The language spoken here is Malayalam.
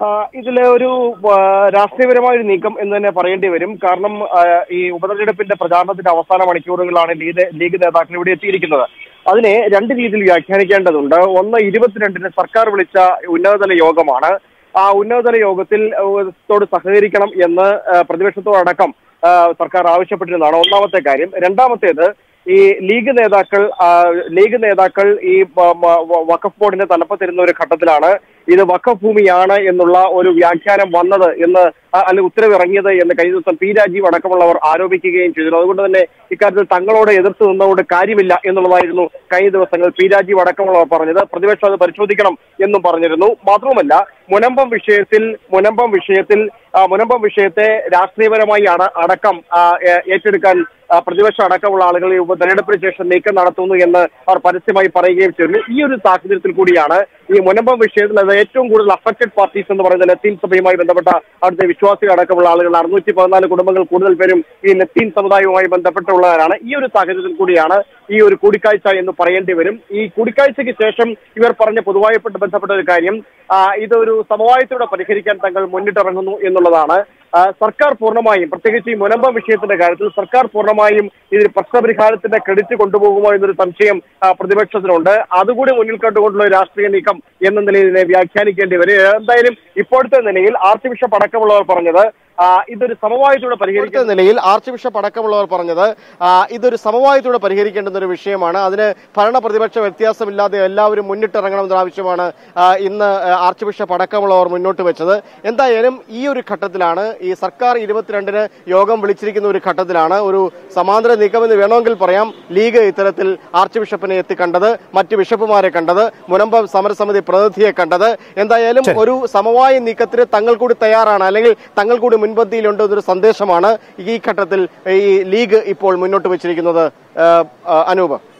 ആ, ഇതിലെ ഒരു ആ, രാഷ്ട്രീയപരമായ ഒരു നീക്കം എന്ന് തന്നെ പറയേണ്ടി വരും കാരണം ആ, ഈ ഉപതെരഞ്ഞെടുപ്പിന്റെ പ്രചാരണത്തിന്റെ അവസാന മണിക്കൂറുകളാണ് ലീഗ് ലീഗ് നേതാക്കൾ ഇവിടെ എത്തിയിരിക്കുന്നത് അതിനെ രണ്ട് രീതിയിൽ വ്യാഖ്യാനിക്കേണ്ടതുണ്ട് ഒന്ന് ഇരുപത്തിരണ്ടിന് സർക്കാർ വിളിച്ച ഉന്നതതല യോഗമാണ് ആ ഉന്നതതല യോഗത്തിൽ ആ, ത്തോട് സഹകരിക്കണം എന്ന് ആ, പ്രതിപക്ഷത്തോടക്കം ആ, സർക്കാർ ആവശ്യപ്പെട്ടിരുന്നതാണ് ഒന്നാമത്തെ കാര്യം രണ്ടാമത്തേത് ഈ ലീഗ് നേതാക്കൾ ആ, ലീഗ് നേതാക്കൾ ഈ ബ- മ- വ- വഖഫ് ബോർഡിന്റെ തലപ്പത്തിരുന്ന ഒരു ഘട്ടത്തിലാണ് ഇത് വഖഫ് ഭൂമിയാണ് എന്നുള്ള ഒരു വ്യാഖ്യാനം വന്നത് എന്ന് അ- അല്ലെങ്കിൽ ഉത്തരവിറങ്ങിയത് എന്ന് കഴിഞ്ഞ ദിവസം പി രാജീവ് അടക്കമുള്ളവർ ആരോപിക്കുകയും ചെയ്തിരുന്നു അതുകൊണ്ട് തന്നെ ഇക്കാര്യത്തിൽ തങ്ങളോട് എതിർത്ത് നിന്നതുകൊണ്ട് കാര്യമില്ല എന്നുള്ളതായിരുന്നു കഴിഞ്ഞ ദിവസങ്ങൾ പി രാജീവ് അടക്കമുള്ളവർ പറഞ്ഞത് പ്രതിപക്ഷം അത് പരിശോധിക്കണം എന്നും പറഞ്ഞിരുന്നു മാത്രവുമല്ല മുനമ്പം വിഷയത്തിൽ മുനമ്പം വിഷയത്തിൽ ആ, മുനമ്പം വിഷയത്തെ രാഷ്ട്രീയപരമായി അട അടക്കം ആ, ഏ- ഏറ്റെടുക്കാൻ ആ, പ്രതിപക്ഷം അടക്കമുള്ള ആളുകൾ ഈ ഉപതെരഞ്ഞെടുപ്പിന് ശേഷം നീക്കം നടത്തുന്നു എന്ന് അവർ പരസ്യമായി പറയുകയും ചെയ്തിരുന്നു ഈ ഒരു സാഹചര്യത്തിൽ കൂടിയാണ് ഈ മുനമ്പം വിഷയത്തിൽ അത് ഏറ്റവും കൂടുതൽ അഫക്റ്റഡ് പാർട്ടീസ് എന്ന് പറയുന്ന ലത്തീൻ സഭയുമായി ബന്ധപ്പെട്ട അവിടുത്തെ വിശ്വാസികൾ അടക്കമുള്ള ആളുകൾ അറുന്നൂറ്റി പതിനാല് കുടുംബങ്ങൾ കൂടുതൽ പേരും ഈ ലത്തീൻ സമുദായവുമായി ബന്ധപ്പെട്ടുള്ളവരാണ് ഈ ഒരു സാഹചര്യത്തിൽ കൂടിയാണ് ഈ ഒരു കൂടിക്കാഴ്ച എന്ന് പറയേണ്ടി വരും ഈ കൂടിക്കാഴ്ചയ്ക്ക് ശേഷം ഇവർ പറഞ്ഞ പൊതുവായപ്പെട്ട് ബന്ധപ്പെട്ട ഒരു കാര്യം ആ, ഇതൊരു സമവായത്തിലൂടെ പരിഹരിക്കാൻ തങ്ങൾ മുന്നിട്ടിറങ്ങുന്നു എന്നുള്ളതാണ് ആ, സർക്കാർ പൂർണ്ണമായും പ്രത്യേകിച്ച് ഈ മുനമ്പം വിഷയത്തിന്റെ കാര്യത്തിൽ സർക്കാർ പൂർണ്ണമായും ഇതിൽ പ്രശ്നപരിഹാരത്തിന്റെ ക്രെഡിറ്റ് കൊണ്ടുപോകുമോ എന്നൊരു സംശയം ആ, പ്രതിപക്ഷത്തിനുണ്ട് അതുകൂടി മുന്നിൽ കണ്ടുകൊണ്ടുള്ള ഒരു രാഷ്ട്രീയ നീക്കം എന്ന നിലയിൽ ഇതിനെ വ്യാഖ്യാനിക്കേണ്ടി വരും എന്തായാലും ഇപ്പോഴത്തെ നിലയിൽ ആർച്ച് ബിഷപ്പ് അടക്കമുള്ളവർ പറഞ്ഞത് ആ, ഇതൊരു സമവായത്തിലൂടെ പരിഹരിക്കുന്ന നിലയിൽ ആർച്ച് ബിഷപ്പ് അടക്കമുള്ളവർ പറഞ്ഞത് ആ, ഇതൊരു സമവായത്തിലൂടെ പരിഹരിക്കേണ്ടുന്ന ഒരു വിഷയമാണ് അതിന് ഭരണ പ്രതിപക്ഷ വ്യത്യാസമില്ലാതെ എല്ലാവരും മുന്നിട്ടിറങ്ങണമെന്ന ആവശ്യമാണ് ആ, ഇന്ന് ആർച്ച് ബിഷപ്പ് അടക്കമുള്ളവർ മുന്നോട്ട് വെച്ചത് എന്തായാലും ഈ ഒരു ഘട്ടത്തിലാണ് ഈ സർക്കാർ ഇരുപത്തിരണ്ടിന് യോഗം വിളിച്ചിരിക്കുന്ന ഒരു ഘട്ടത്തിലാണ് ഒരു സമാന്തര നീക്കമെന്ന് വേണമെങ്കിൽ പറയാം ലീഗ് ഇത്തരത്തിൽ ആർച്ച് ബിഷപ്പിനെ എത്തി കണ്ടത് മറ്റ് ബിഷപ്പുമാരെ കണ്ടത് മുനമ്പം സമരസമിതി പ്രതിനിധിയെ കണ്ടത് എന്തായാലും ഒരു സമവായ നീക്കത്തിന് തങ്ങൾ കൂടി തയ്യാറാണ് അല്ലെങ്കിൽ തങ്ങൾ കൂടി മുൻപന്തിയിലുണ്ട് എന്നൊരു സന്ദേശമാണ് ഈ ഘട്ടത്തിൽ ഈ ലീഗ് ഇപ്പോൾ മുന്നോട്ട് വെച്ചിരിക്കുന്നത് ആ, ആ, അനൂപ്